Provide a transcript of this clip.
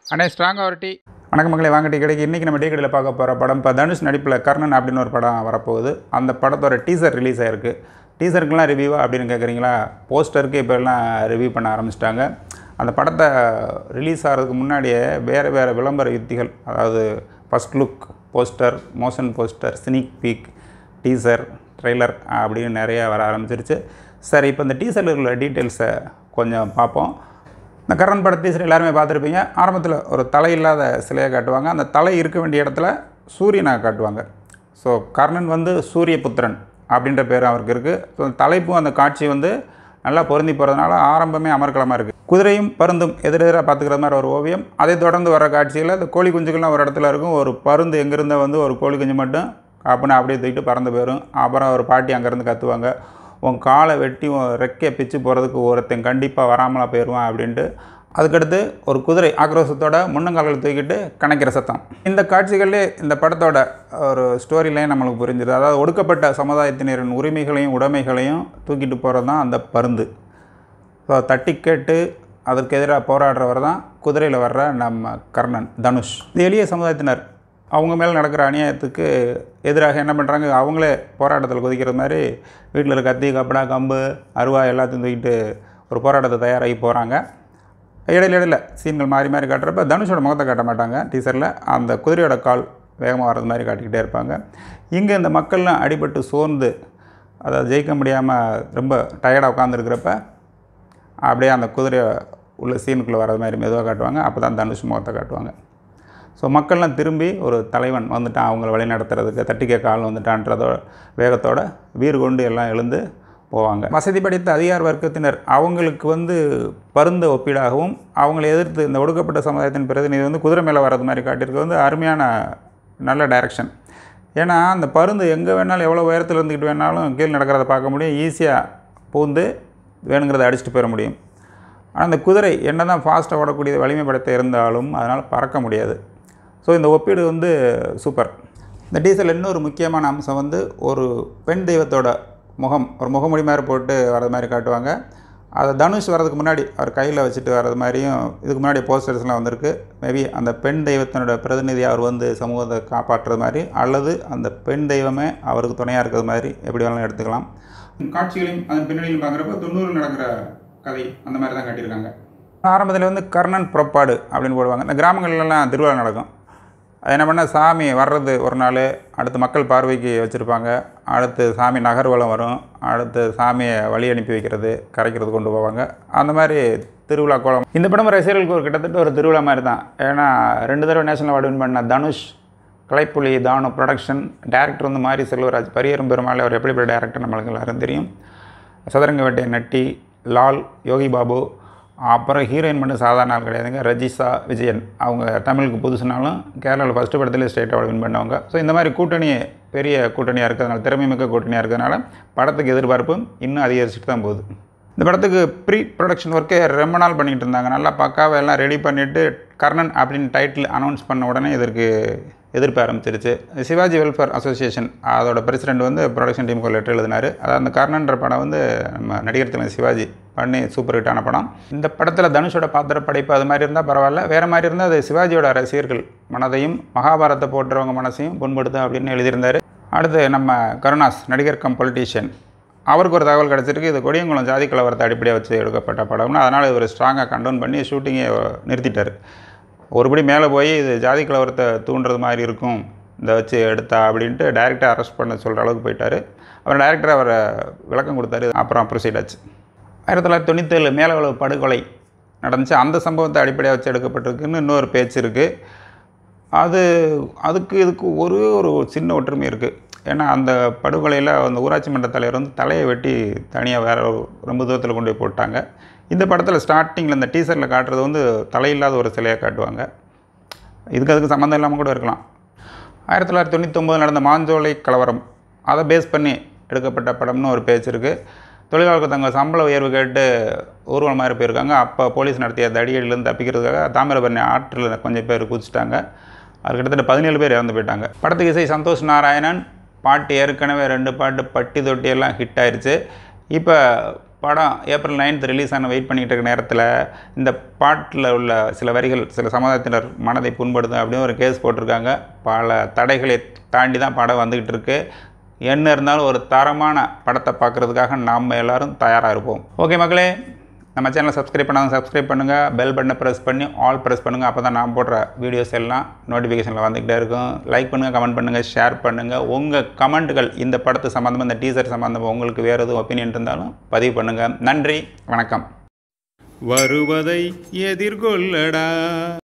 அண்ணே ஸ்ட்ராங்காக ஒரு டீ வணக்கம் மக்களை வாங்க டீ கடைக்கு இன்றைக்கி நம்ம டீ கடையில் பார்க்க போகிற படம் இப்போ தனுஷ் நடிப்பில் கர்ணன் அப்படின்னு ஒரு படம் வரப்போகுது அந்த படத்தோட டீசர் ரிலீஸ் ஆயிருக்கு டீசருக்குலாம் ரிவ்யூவா அப்படின்னு கேட்குறீங்களா போஸ்டருக்கு இப்போ எல்லாம் ரிவ்யூ பண்ண ஆரம்பிச்சிட்டாங்க அந்த படத்தை ரிலீஸ் ஆகிறதுக்கு முன்னாடியே வேறு வேறு விளம்பர யுத்திகள் அதாவது first look poster motion poster sneak peek teaser trailer அப்படின்னு நிறைய வர ஆரம்பிச்சிருச்சு சரி இப்போ இந்த டீசரில் உள்ள டீட்டெயில்ஸை கொஞ்சம் பார்ப்போம் இந்த கரண் பட டீசர் எல்லாருமே பார்த்துருப்பீங்க ஆரம்பத்தில் ஒரு தலை இல்லாத சிலையை காட்டுவாங்க அந்த தலை இருக்க வேண்டிய இடத்துல சூரியனை காட்டுவாங்க ஸோ கர்ணன் வந்து சூரியபுத்திரன் அப்படின்ற பேர் அவருக்கு இருக்குது ஸோ அந்த தலைப்பும் அந்த காட்சி வந்து நல்லா பொருந்தி போகிறதுனால ஆரம்பமே அமர்க்கலமாக இருக்குது குதிரையும் பருந்தும் எதிரெதிராக பார்த்துக்கிற மாதிரி ஒரு ஓவியம் அதை தொடர்ந்து வர காட்சியில் இந்த கோழி குஞ்சுகள்லாம் ஒரு இடத்துல இருக்கும் ஒரு பருந்து எங்கேருந்த வந்து ஒரு கோழி குஞ்சு மட்டும் காப்புன்னு அப்படியே தூக்கிட்டு பறந்து போயிடும் அப்புறம் ஒரு பாட்டி அங்கேருந்து கத்துவாங்க உன் காலை வெட்டி உன் ரெக்கையை பிச்சு போகிறதுக்கு ஒருத்தன் கண்டிப்பாக வராமலாம் போயிடுவான் அப்படின்ட்டு அதுக்கடுத்து ஒரு குதிரை ஆக்ரோஷத்தோட முன்னங்கால்களை தூக்கிட்டு கணக்கிற சத்தம் இந்த காட்சிகளே இந்த படத்தோட ஒரு ஸ்டோரி லைன் நம்மளுக்கு புரிஞ்சுது அதாவது ஒடுக்கப்பட்ட சமுதாயத்தினரின் உரிமைகளையும் உடைமைகளையும் தூக்கிட்டு போகிறது தான் அந்த பருந்து ஸோ தட்டி கேட்டு அதற்கு எதிராக போராடுறவர் தான் குதிரையில் வர்ற நம்ம கர்ணன் தனுஷ் இது எளிய சமுதாயத்தினர் அவங்க மேலே நடக்கிற அநியாயத்துக்கு எதிராக என்ன பண்ணுறாங்க அவங்களே போராட்டத்தில் குதிக்கிற மாதிரி வீட்டில் இருக்க கத்தி கப்படா கம்பு அருவா எல்லாத்தையும் தூக்கிட்டு ஒரு போராட்டத்தை தயாராகி போகிறாங்க இடையில இடையில சீன்கள் மாறி மாறி காட்டுறப்ப தனுஷோட முகத்தை காட்ட மாட்டாங்க டீசரில் அந்த குதிரையோட கால் வேகமாக வர்றது மாதிரி காட்டிக்கிட்டே இருப்பாங்க இங்கே இந்த மக்கள்லாம் அடிபட்டு சோர்ந்து அதாவது ஜெயிக்க முடியாமல் ரொம்ப டயர்டாக உட்காந்துருக்கிறப்ப அப்படியே அந்த குதிரை உள்ள சீனுக்குள்ளே வர்றது மாதிரி மெதுவாக காட்டுவாங்க அப்போ தான் தனுஷ் முகத்தை காட்டுவாங்க ஸோ மக்கள்லாம் திரும்பி ஒரு தலைவன் வந்துட்டான் அவங்கள வழி நடத்துறதுக்கு தட்டி கேட்க ஆள் வந்துட்டான்றதோ வேகத்தோட வீறு கொண்டு எல்லாம் எழுந்து போவாங்க வசதி படைத்த அதிகார வர்க்கத்தினர் அவங்களுக்கு வந்து பருந்த ஒப்பீடாகவும் அவங்களை எதிர்த்து இந்த ஒடுக்கப்பட்ட சமுதாயத்தின் பிரதிநிதி வந்து குதிரை மேலே வர்றது மாதிரி காட்டியிருக்க வந்து அருமையான நல்ல டைரக்ஷன் ஏன்னா அந்த பருந்து எங்கே வேணாலும் எவ்வளோ உயரத்தில் இருந்துக்கிட்டு வேணாலும் கீழே நடக்கிறத பார்க்க முடியும் ஈஸியாக பூந்து வேணுங்கிறத அடிச்சுட்டு போயிட முடியும் ஆனால் அந்த குதிரை என்ன தான் ஃபாஸ்ட்டாக ஓடக்கூடிய வலிமை படைத்த இருந்தாலும் அதனால் பறக்க முடியாது ஸோ இந்த ஒப்பீடு வந்து சூப்பர் இந்த டீசல் இன்னொரு முக்கியமான அம்சம் வந்து ஒரு பெண் தெய்வத்தோட முகம் ஒரு முகமுடி மாதிரி போட்டு வர்றது மாதிரி காட்டுவாங்க அதை தனுஷ் வர்றதுக்கு முன்னாடி அவர் கையில் வச்சுட்டு வர்றது மாதிரியும் இதுக்கு முன்னாடி போஸ்டர்ஸ்லாம் வந்திருக்கு மேபி அந்த பெண் தெய்வத்தினோட பிரதிநிதி அவர் வந்து சமூகத்தை காப்பாற்றுறது மாதிரி அல்லது அந்த பெண் தெய்வமே அவருக்கு துணையாக இருக்கிறது மாதிரி எப்படி வேணாலும் எடுத்துக்கலாம் காட்சிகளையும் அதன் பின்னணியிலும் பார்க்குறப்ப தொண்ணூறு நடக்கிற கதை அந்த மாதிரி தான் காட்டியிருக்காங்க ஆரம்பத்தில் வந்து கர்ணன் புறப்பாடு அப்படின்னு போடுவாங்க இந்த கிராமங்கள்லாம் திருவிழா நடக்கும் அது என்ன பண்ணால் சாமி வர்றது ஒரு நாள் அடுத்து மக்கள் பார்வைக்கு வச்சுருப்பாங்க அடுத்து சாமி நகர்வலம் வரும் அடுத்து சாமியை வழி அனுப்பி வைக்கிறது கரைக்கிறது கொண்டு போவாங்க அந்த மாதிரி திருவிழா கோலம் இந்த படம் ரசிகர்களுக்கு ஒரு கிட்டத்தட்ட ஒரு திருவிழா மாதிரி தான் ஏன்னா ரெண்டு தடவை நேஷனல் அவார்டு வின் பண்ண தனுஷ் கலைப்புலி தானு ப்ரொடக்ஷன் டேரக்டர் வந்து மாரி செல்வராஜ் பரியரும் பெருமாள் அவர் எப்படிப்பட்ட டேரக்டர் நம்மளுக்கு எல்லாரும் தெரியும் சதுரங்க வேட்டை நட்டி லால் யோகி பாபு அப்புறம் ஹீரோயின் மட்டும் சாதாரண ஆள் கிடையாதுங்க ரஜிஷா விஜயன் அவங்க தமிழுக்கு புதுசுனாலும் கேரளாவில் ஃபஸ்ட்டு படத்துலேயே ஸ்டேட் அவார்டு வின் பண்ணவங்க ஸோ இந்த மாதிரி கூட்டணி பெரிய கூட்டணியாக இருக்கிறதுனால திறமை மிக்க கூட்டணியாக இருக்கிறதுனால படத்துக்கு எதிர்பார்ப்பும் இன்னும் அதிகரிச்சுட்டு தான் போகுது இந்த படத்துக்கு ப்ரீ ப்ரொடக்ஷன் ஒர்க்கே ரொம்ப நாள் பண்ணிகிட்டு இருந்தாங்க நல்லா பக்காவை எல்லாம் ரெடி பண்ணிவிட்டு கர்ணன் அப்படின்னு டைட்டில் அனௌன்ஸ் பண்ண உடனே இதற்கு எதிர்ப்பு ஆரம்பிச்சிருச்சு சிவாஜி வெல்ஃபேர் அசோசியேஷன் அதோட பிரசிடெண்ட் வந்து ப்ரொடக்ஷன் டீமுக்கு ஒரு லெட்டர் எழுதினார் அதாவது அந்த கர்ணன்ற படம் வந்து நம்ம நடிகர் தலைவர் சிவாஜி பண்ணி சூப்பர் ஹிட்டான படம் இந்த படத்தில் தனுஷோட பாத்திர படைப்பு அது மாதிரி இருந்தால் பரவாயில்ல வேறு மாதிரி இருந்தால் அது சிவாஜியோட ரசிகர்கள் மனதையும் மகாபாரத்தை போட்டுறவங்க மனசையும் புண்படுத்தும் அப்படின்னு எழுதியிருந்தார் அடுத்து நம்ம கருணாஸ் நடிகர் கம் பொலிட்டீஷியன் அவருக்கு ஒரு தகவல் கிடச்சிருக்கு இது கொடியங்குளம் ஜாதி கலவரத்தை அடிப்படையாக வச்சு எடுக்கப்பட்ட படம்னு அதனால் இவர் ஸ்ட்ராங்காக கண்டோன் பண்ணி ஷூட்டிங்கை நிறுத்திட்டார் ஒருபடி மேலே போய் இது ஜாதி கலவரத்தை தூண்டுறது மாதிரி இருக்கும் இதை வச்சு எடுத்தா அப்படின்ட்டு டேரக்டரை அரெஸ்ட் பண்ண சொல்கிற அளவுக்கு போயிட்டார் அப்புறம் டேரக்டர் அவரை விளக்கம் கொடுத்தாரு அப்புறம் ப்ரொசீட் ஆச்சு ஆயிரத்தி தொள்ளாயிரத்தி தொண்ணூற்றேழு மேலவளவு படுகொலை நடந்துச்சு அந்த சம்பவத்தை அடிப்படையாக வச்சு எடுக்கப்பட்டிருக்குன்னு இன்னொரு பேச்சு இருக்குது அது அதுக்கு இதுக்கு ஒரு ஒரு சின்ன ஒற்றுமை இருக்குது ஏன்னா அந்த படுகொலையில் அந்த ஊராட்சி மன்ற தலைவர் வந்து தலையை வெட்டி தனியாக வேற ஒரு ரொம்ப தூரத்தில் கொண்டு போய் போட்டாங்க இந்த படத்தில் ஸ்டார்டிங்கில் இந்த டீசரில் காட்டுறது வந்து தலையில்லாத ஒரு சிலையை காட்டுவாங்க இதுக்கு அதுக்கு சம்மந்தம் இல்லாமல் கூட இருக்கலாம் ஆயிரத்தி தொள்ளாயிரத்தி தொண்ணூத்தொம்பது நடந்த மாஞ்சோலை கலவரம் அதை பேஸ் பண்ணி எடுக்கப்பட்ட படம்னு ஒரு பேச்சு இருக்குது தொழிலாளர்கள் தங்கள் சம்பள உயர்வு கேட்டு ஊர்வலம் மாதிரி போயிருக்காங்க அப்போ போலீஸ் நடத்திய தடியடியிலேருந்து தப்பிக்கிறதுக்காக தாமிரபரணி ஆற்றில் கொஞ்சம் பேர் குதிச்சிட்டாங்க அது கிட்டத்தட்ட பதினேழு பேர் இறந்து போயிட்டாங்க படத்துக்கு இசை சந்தோஷ் நாராயணன் பாட்டு ஏற்கனவே ரெண்டு பாட்டு பட்டி தொட்டி எல்லாம் ஹிட் ஆயிருச்சு இப்போ படம் ஏப்ரல் நைன்த் ரிலீஸ் ஆன வெயிட் பண்ணிகிட்டு இருக்க நேரத்தில் இந்த பாட்டில் உள்ள சில வரிகள் சில சமுதாயத்தினர் மனதை புண்படுது அப்படின்னு ஒரு கேஸ் போட்டிருக்காங்க பல தடைகளை தாண்டி தான் படம் வந்துக்கிட்டு இருக்கு என்ன இருந்தாலும் ஒரு தரமான படத்தை பார்க்குறதுக்காக நாம் எல்லாரும் தயாராக இருப்போம் ஓகே மக்களே நம்ம சேனலை சப்ஸ்கிரைப் பண்ணாங்க சப்ஸ்கிரைப் பண்ணுங்கள் பெல் பட்டனை ப்ரெஸ் பண்ணி ஆல் ப்ரெஸ் பண்ணுங்கள் அப்போ தான் நான் போடுற வீடியோஸ் எல்லாம் நோட்டிஃபிகேஷனில் வந்துக்கிட்டே இருக்கும் லைக் பண்ணுங்கள் கமெண்ட் பண்ணுங்கள் ஷேர் பண்ணுங்கள் உங்கள் கமெண்ட்டுகள் இந்த படத்து சம்மந்தமாக இந்த டீசர் சம்மந்தமாக உங்களுக்கு வேறு எதுவும் ஒப்பீனியன் இருந்தாலும் பதிவு பண்ணுங்கள் நன்றி வணக்கம் வருவதை எதிர்கொள்ளடா